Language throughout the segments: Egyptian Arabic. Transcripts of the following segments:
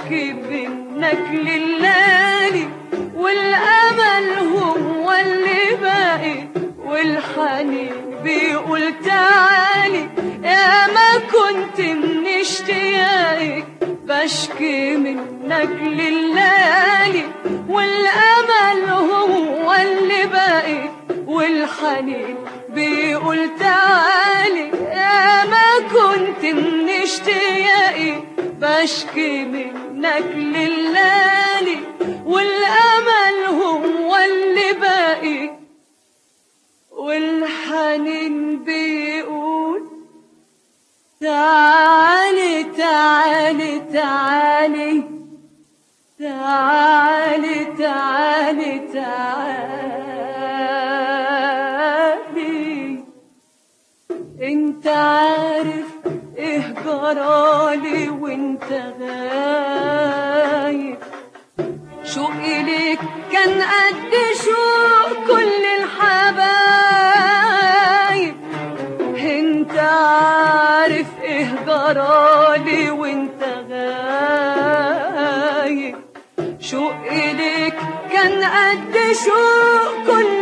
بشكي منك لليالي والامل هو اللي باقي والحنين بيقول تعالي يا ما كنت من اشتياقك بشكي منك لليالي والامل هو اللي باقي والحنين بيقول تعالي يا ما كنت من اشتياقي بشكي منك لليالي والامل هو اللي باقي والحنين بيقول تعالي تعالي تعالي تعالي تعالي تعالي انت عارف ايه جرالي وانت غايب شوقي ليك كان قد شوق كل الحبايب انت عارف ايه جرالي وانت غايب شوقي ليك كان قد شوق كل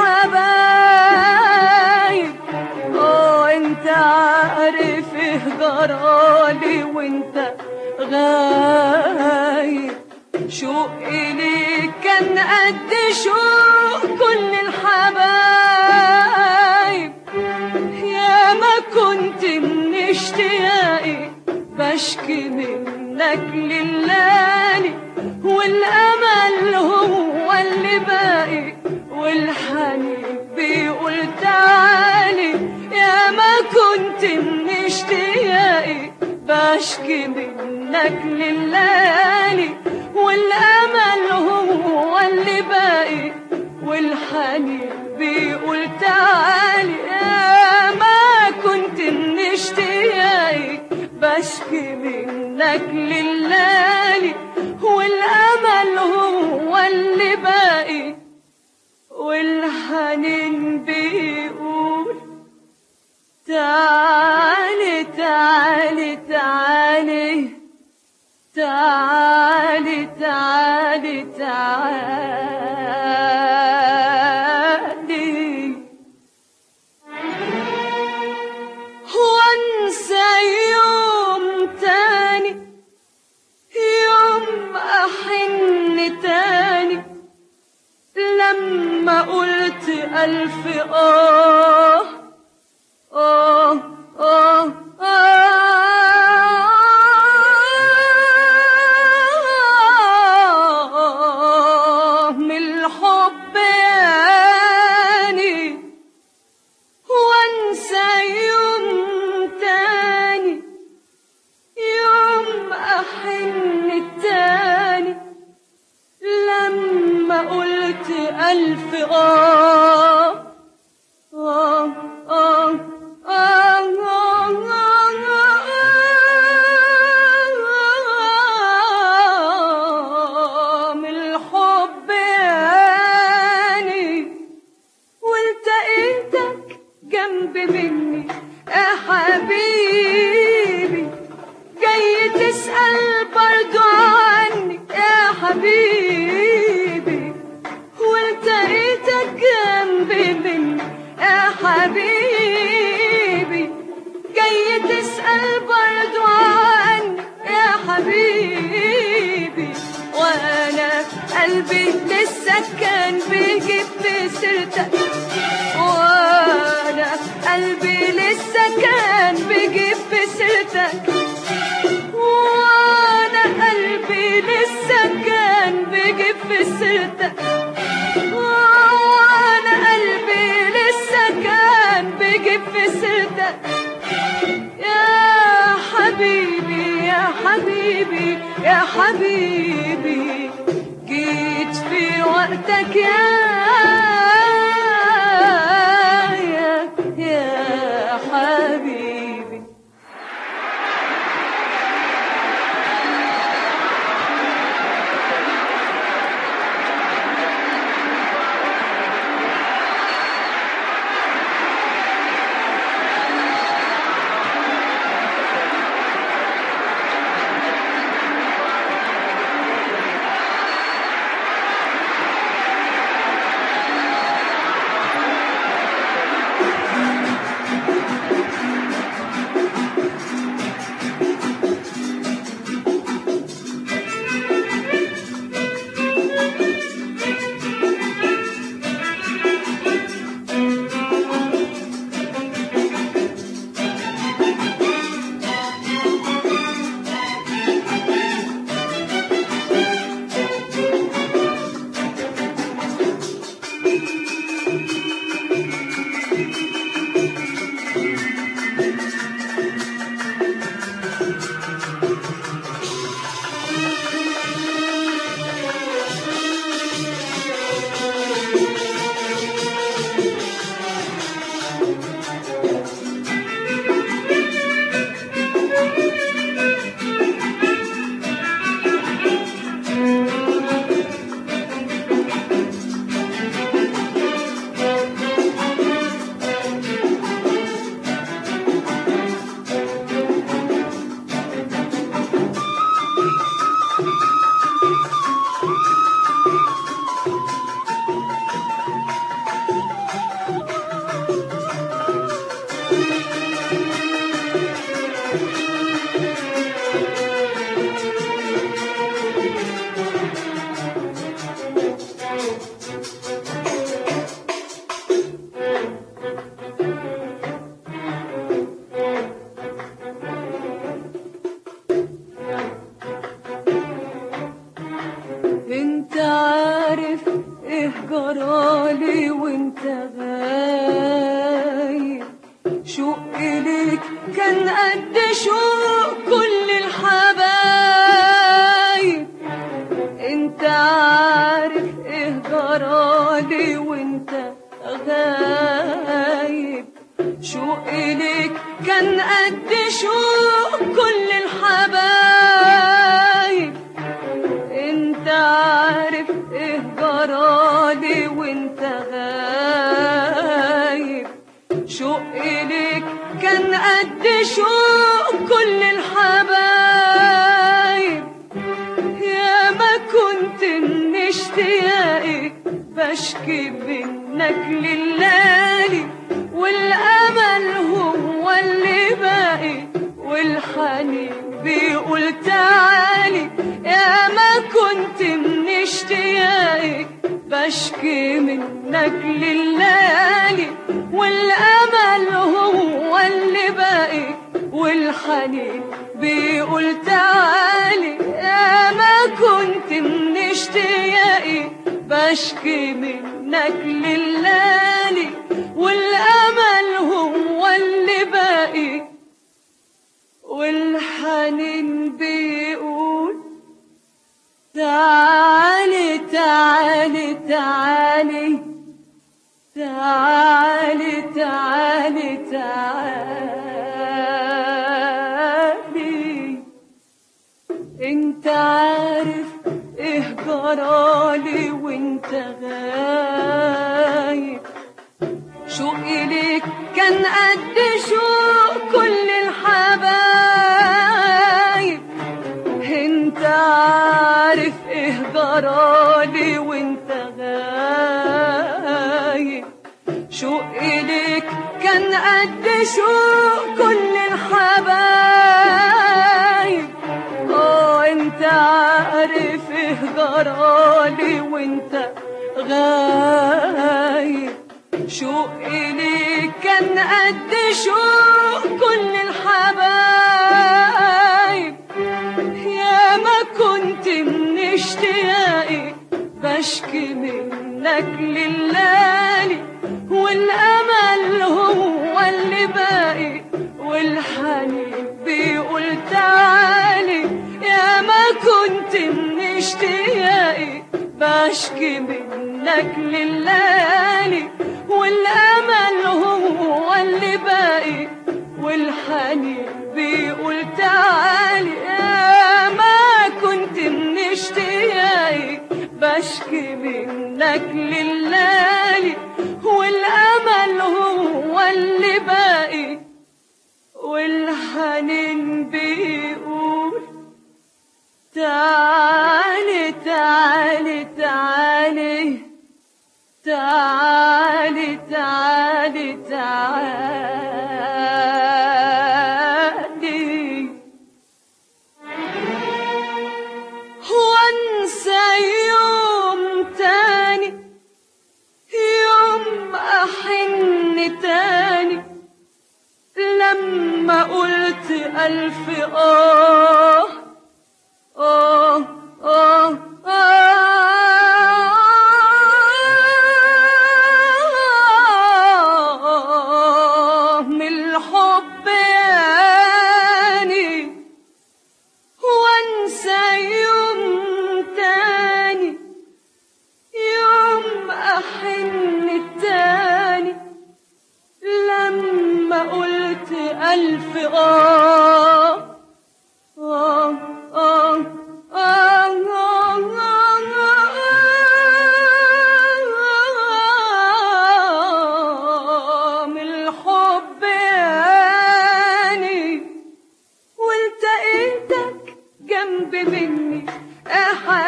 الحبايب اه انت عارف ايه جرالي وانت غايب شوقي ليك كان قد شوق كل الحبايب يا ما كنت من اشتياقي بشكي منك لليالي والامل هو اللي باقي والحنين بيقول تعالي يا ما كنت من اشتياقي بشكي منك لليالي والامل هو اللي باقي والحنين بيقول تعالي يا ما كنت من اشتياقي بشكي منك لليالي والامل هو اللي باقي والحنين بيقول تعالي تعالي تعالي تعالي تعالي تعالي وانسى يوم تاني يوم احن تاني لما قلت الف اه اه اه آه من الحب يعني وانسى يوم تاني يوم احن التاني لما قلت الف اه آه آه آه آه آه من الحب يعني والتقيتك جنب مني يا حبيبي جاي تسأل برضو عني يا حبيبي والتقيتك جنب مني يا حبيبي جاي تسأل برضو عني يا حبيبي وانا قلبي لسه كان بيجيب في سيرتك وانا قلبي لسه كان بيجيب في سيرتك وانا قلبي لسه كان بيجيب في سيرتك وانا قلبي لسه كان بيجيب في سيرتك يا حبيبي يا حبيبي يا حبيبي جيت في وقتك يا يا يا حبيبي شوقي ليك كان قد شوق كل الحبايب انت عارف ايه جرالي وانت غايب شوقي ليك كان قد شوق كل الحبايب انت عارف ايه جرالي وانت غايب شوقي ليك كان قد شوق كل الحبايب يا ما كنت من اشتياقي بشكي منك لليالي والامل هو اللي باقي والحنين بيقول تعالي يا ما كنت من اشتياقي بشكي منك لليالي والامل هو اللي باقي والحنين بيقول تعالي يا ما كنت من اشتياقي بشكي منك لليالي والامل هو اللي باقي والحنين بيقول تعالي تعالي تعالي تعالي تعالي تعالي انت عارف ايه جرالي وانت غايب شوقي ليك كان قد شوق كل الحبايب انت عارف ايه جرالي وانت غايب شوقي ليك كان قد شوق كل الحبايب اه انت عارف ايه جرالي وانت غايب شوقي ليك كان قد شوق كل الحبايب يا ما كنت من اشتياقي بشكي منك لليالي والامل هو اللي باقي والحنين بيقول تعالي يا ما كنت من اشتياقي بشكي منك لليالي والامل هو اللي باقي والحنين بيقول تعالي يا ما كنت من اشتياقي بشكي منك لليالي والامل هو اللي باقي والحنين بيقول تعالي تعالي تعالي تعالي تعالي تعالي وانسى يوم تاني يوم احن تاني لما قلت الف اه اه اه آه من الحب يعني وانسى يوم تاني يوم احن تاني لما قلت الف اه آه آه آه آه من الحب يعني والتقيتك جنب مني يا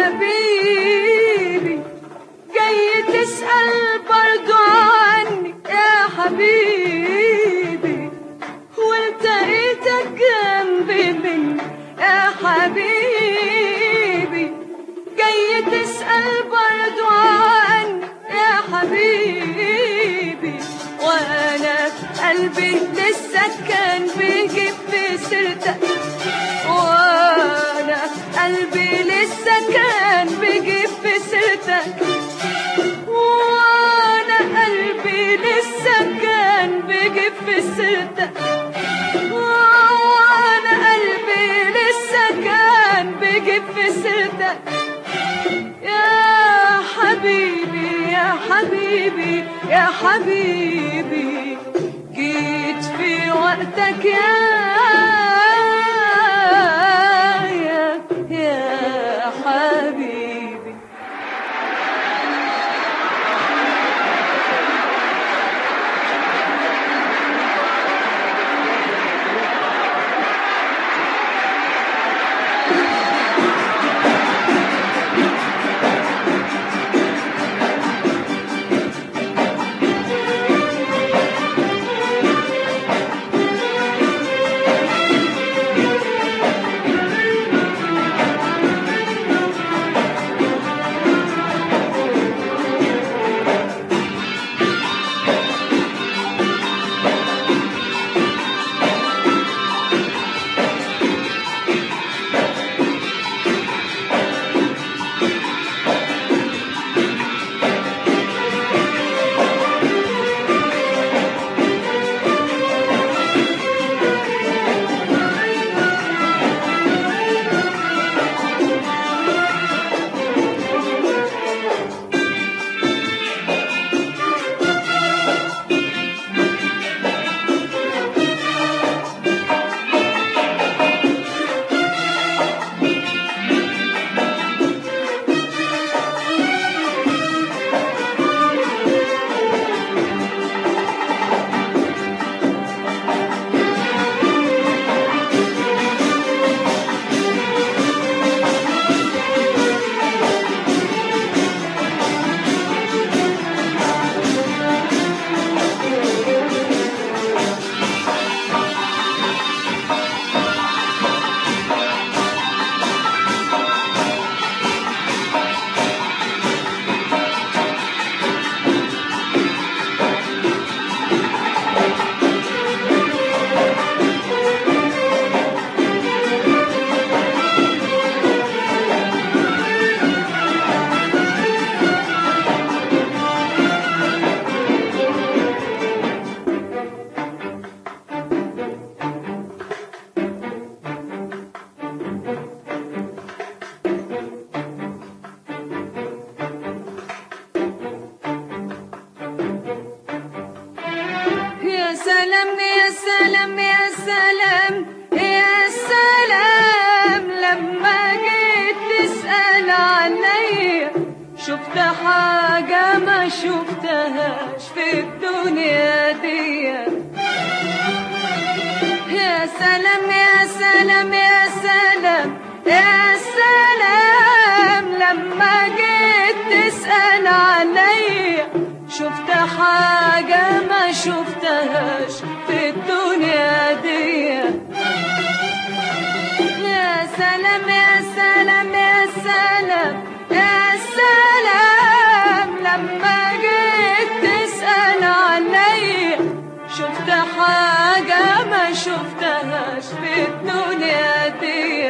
حبيبي جاي تسأل برضو عني يا حبيبي والتقيتك جنب مني يا حبيبي جاي تسأل برضو عني يا حبيبي وانا قلبي لسه كان بيجيب في سيرتك وانا قلبي لسه كان بيجيب في سيرتك وانا قلبي لسه كان بيجيب في سيرتك وانا قلبي لسه كان بيجيب في سيرتك يا حبيبي يا حبيبي يا حبيبي جيت في وقتك يا يا يا حبيبي يا سلام يا سلام يا سلام يا سلام لما جيت تسأل عليا شفت حاجة ما شفتهاش في الدنيا دي يا سلام يا سلام يا سلام يا سلام لما جيت تسأل عليا شفت حاجة ما شفتهاش في الدنيا دي يا سلام يا سلام يا سلام يا سلام لما جيت تسأل عليا شفت حاجة ما شفتهاش في الدنيا دي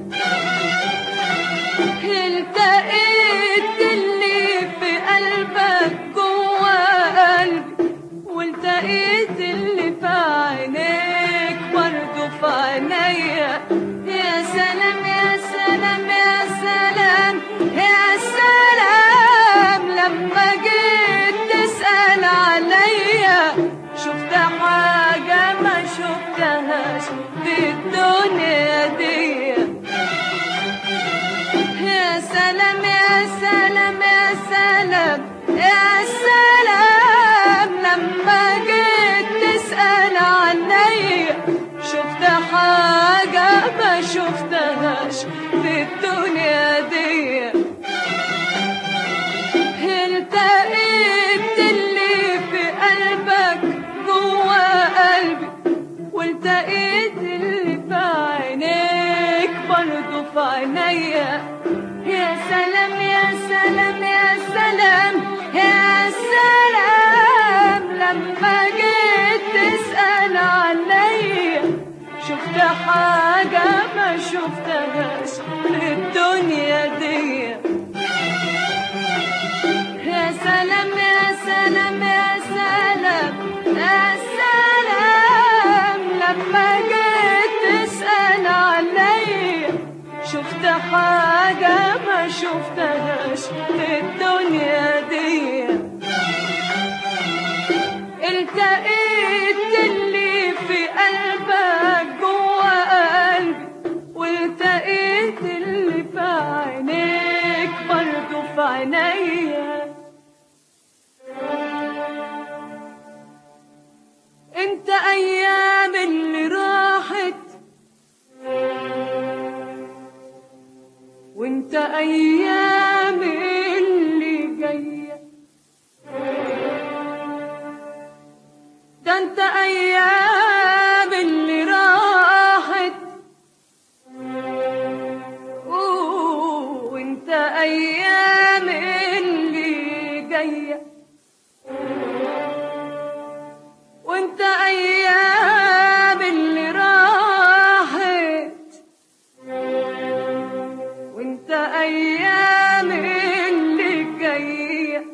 التقيت اللي في قلبك جوا قلبي والتقيت اللي في عينيك برضه في عينيا يا سلام يا سلام يا سلام يا سلام لما جيت تسأل عليا شفت حاجة ما شفتهاش في الدنيا دي يا سلام يا سلام يا سلام يا سلام لما جيت تسأل عليا شفت حاجة ما شفتهاش في الدنيا دي التقيت اللي في قلبك جوا قلبي والتقيت اللي في عينيك برضه في عينيا يا سلام يا سلام يا سلام يا سلام لما جيت تسأل عليا شفت حاجة ما شفتهاش في الدنيا دي يا سلام يا سلام يا سلام يا سلام ايام اللي جايه ده انت ايام اللي راحت وانت ايام اللي جايه وانت ايام اللي راحت وانت ايام اللي جايه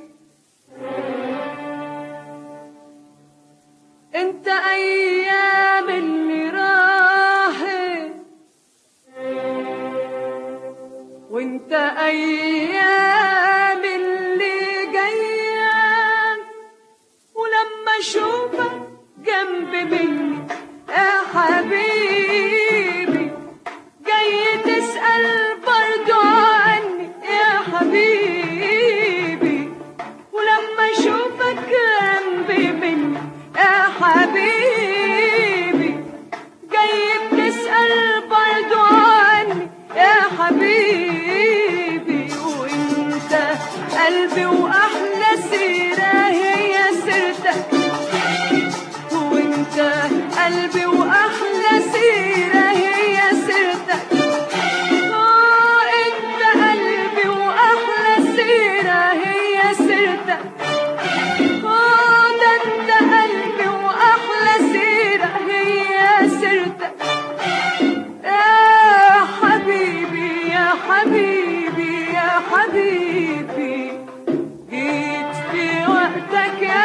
انت ايام اللي راحت وانت ايام اللي جايه ولما اشوفك جنب مني يا حبيبي جاي تسأل برضو عني يا حبيبي ولما اشوفك جنب مني يا حبيبي جاي بتسأل برضو عني يا حبيبي وانت قلبي واحلى سيرة هي سيرتك وانت قلبي واحلى سيرة هي سيرتك آه، انت قلبي واحلى سيرة هي سيرتك آه، ده انت قلبي واحلى سيرة هي سيرتك يا حبيبي يا حبيبي يا حبيبي جيت في وقتك يا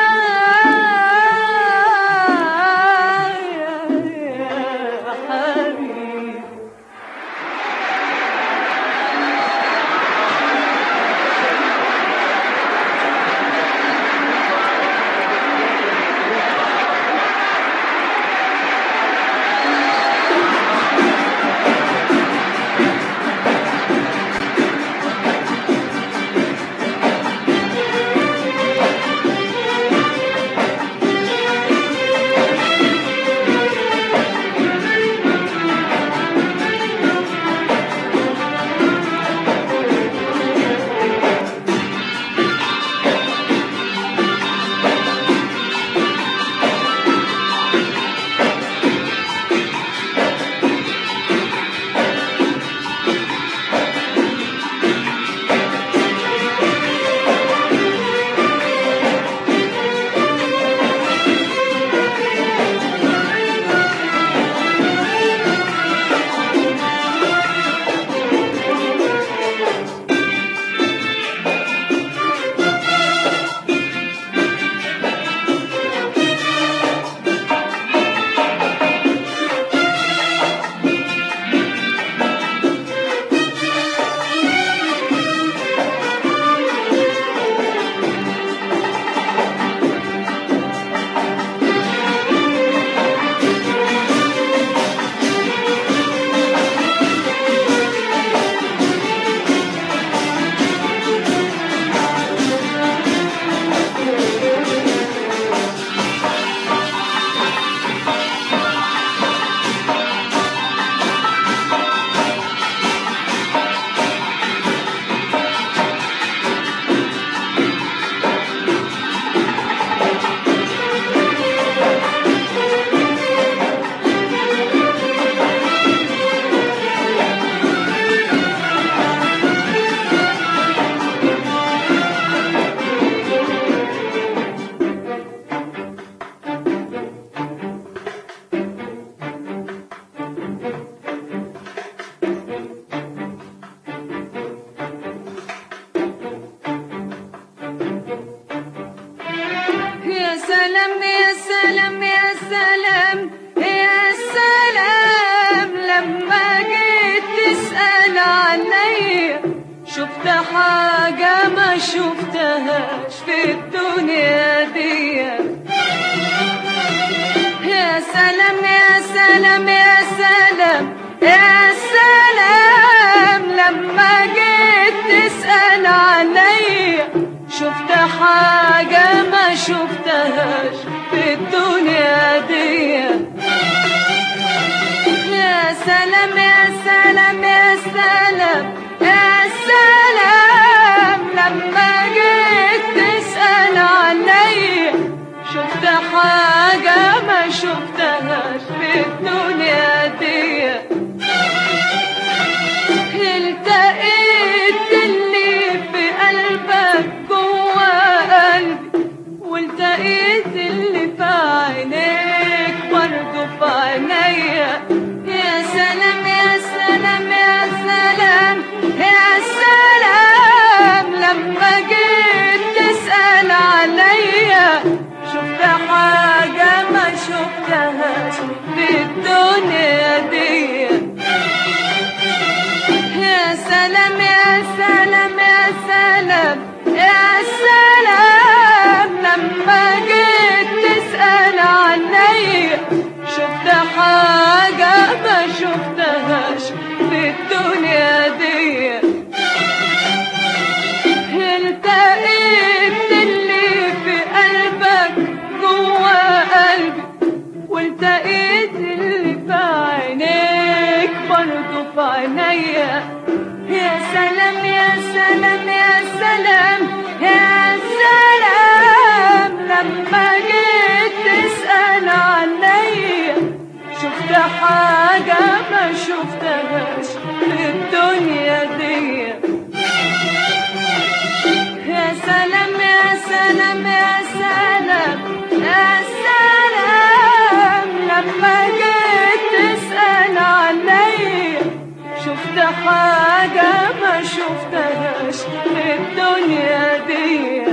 يا حبيبي يا سلام يا سلام يا سلام يا سلام لما جيت تسأل عليا شفت حاجة ما شفتهاش في الدنيا دي يا سلام يا سلام يا سلام يا سلام لما جيت تسأل عليا شفت حاجة ما شفتهاش في الدنيا دي يا سلام يا سلام يا سلام يا سلام شفتهاش في الدنيا دي التقيت اللي في قلبك جوا قلبي والتقيت اللي في عينيك برضه في عينيا يا سلام يا سلام يا سلام يا سلام لما جيت تسأل عليا شفت حاجة ما شفتهاش في الدنيا دي يا سلام يا سلام يا سلام يا سلام لما جيت تسأل عليا شفت حاجة ما شفتهاش في الدنيا دي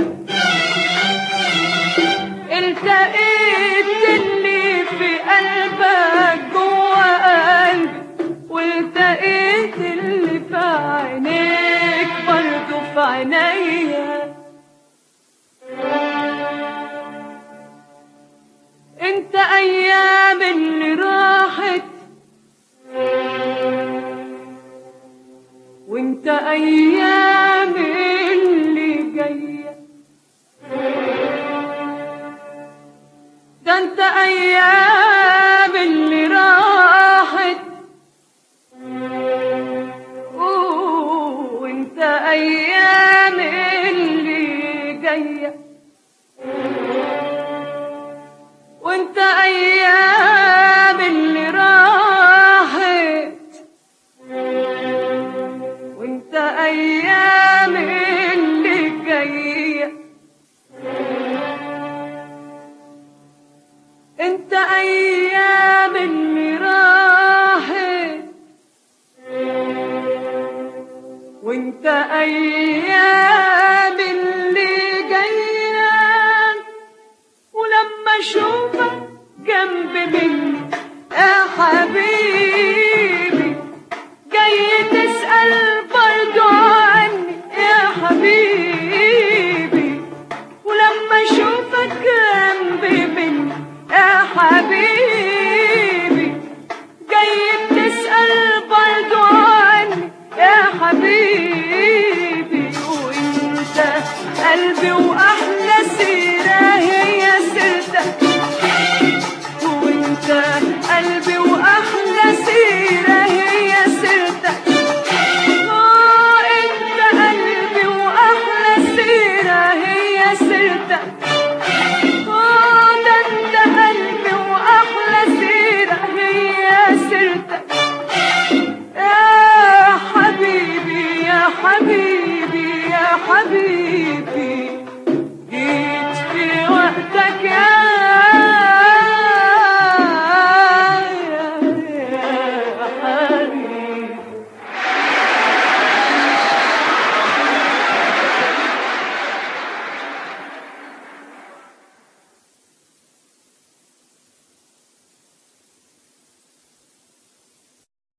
التقيت اللي في قلبك جوا قلبي والتقيت اللي في عينيك برضه في عينيا انت ايام اللي راحت وانت ايام اللي جايه ده انت ايام اللي راحت أوه، وانت ايام اللي جايه وانت ايام اللي راحت وانت ايام اللي جايه انت ايام اللي راحت وانت ايام اللي جايه ولما اشوفك جنب مني يا حبيبي جاي تسأل برضو عني يا حبيبي ولما اشوفك جنب مني يا حبيبي جاي بتسأل برضو عني يا حبيبي وانت قلبي واحلى سيرة هي سيرتك وانت قلبي واحلى سيرة هي سيرتك اه انت قلبي واحلى سيرة هي سيرتك اه ده انت قلبي واحلى سيرة هي سيرتك يا حبيبي يا حبيبي يا حبيبي